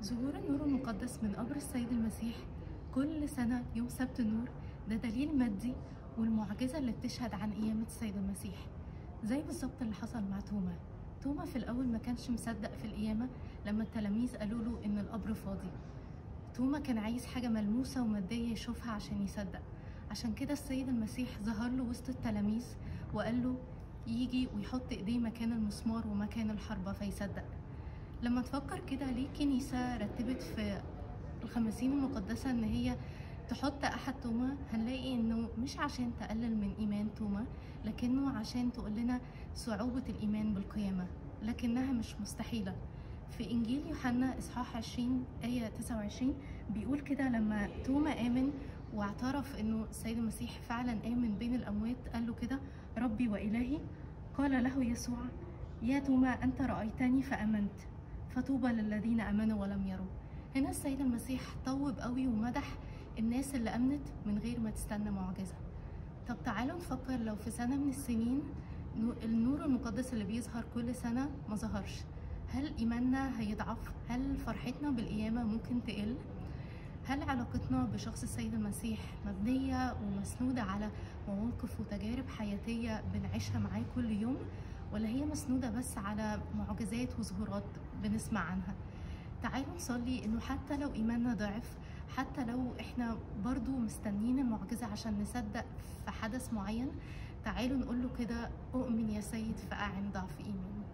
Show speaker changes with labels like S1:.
S1: ظهور النور المقدس من قبر السيد المسيح كل سنة يوم سبت النور ده دليل مادي والمعجزة اللي بتشهد عن قيامة السيد المسيح زي بالظبط اللي حصل مع توما توما في الأول ما كانش مصدق في القيامة لما التلاميذ قالوا له إن القبر فاضي توما كان عايز حاجة ملموسة ومادية يشوفها عشان يصدق عشان كده السيد المسيح ظهر له وسط التلاميذ وقال له يجي ويحط ايديه مكان المسمار ومكان الحربة فيصدق لما تفكر كده ليه الكنيسة رتبت في الخمسين المقدسة ان هي تحط احد توما هنلاقي انه مش عشان تقلل من ايمان توما لكنه عشان تقول لنا صعوبة الايمان بالقيامة لكنها مش مستحيلة في انجيل يوحنا اصحاح 20 ايه 29 بيقول كده لما توما امن واعترف انه السيد المسيح فعلا قام من بين الاموات قال له كده ربي والهي قال له يسوع يا توما انت رايتني فامنت فطوبى للذين امنوا ولم يروا هنا السيد المسيح طوب قوي ومدح الناس اللي امنت من غير ما تستنى معجزه طب تعالوا نفكر لو في سنه من السنين النور المقدس اللي بيظهر كل سنه ما ظهرش هل ايماننا هيضعف هل فرحتنا بالقيامه ممكن تقل هل علاقتنا بشخص السيد المسيح مبنية ومسنودة على مواقف وتجارب حياتية بنعيشها معاه كل يوم ولا هي مسنودة بس على معجزات وظهورات بنسمع عنها تعالوا نصلي انه حتى لو ايماننا ضعف حتى لو احنا برضو مستنين المعجزة عشان نصدق في حدث معين تعالوا نقول له كده اؤمن يا سيد فأعن ضعف ايماني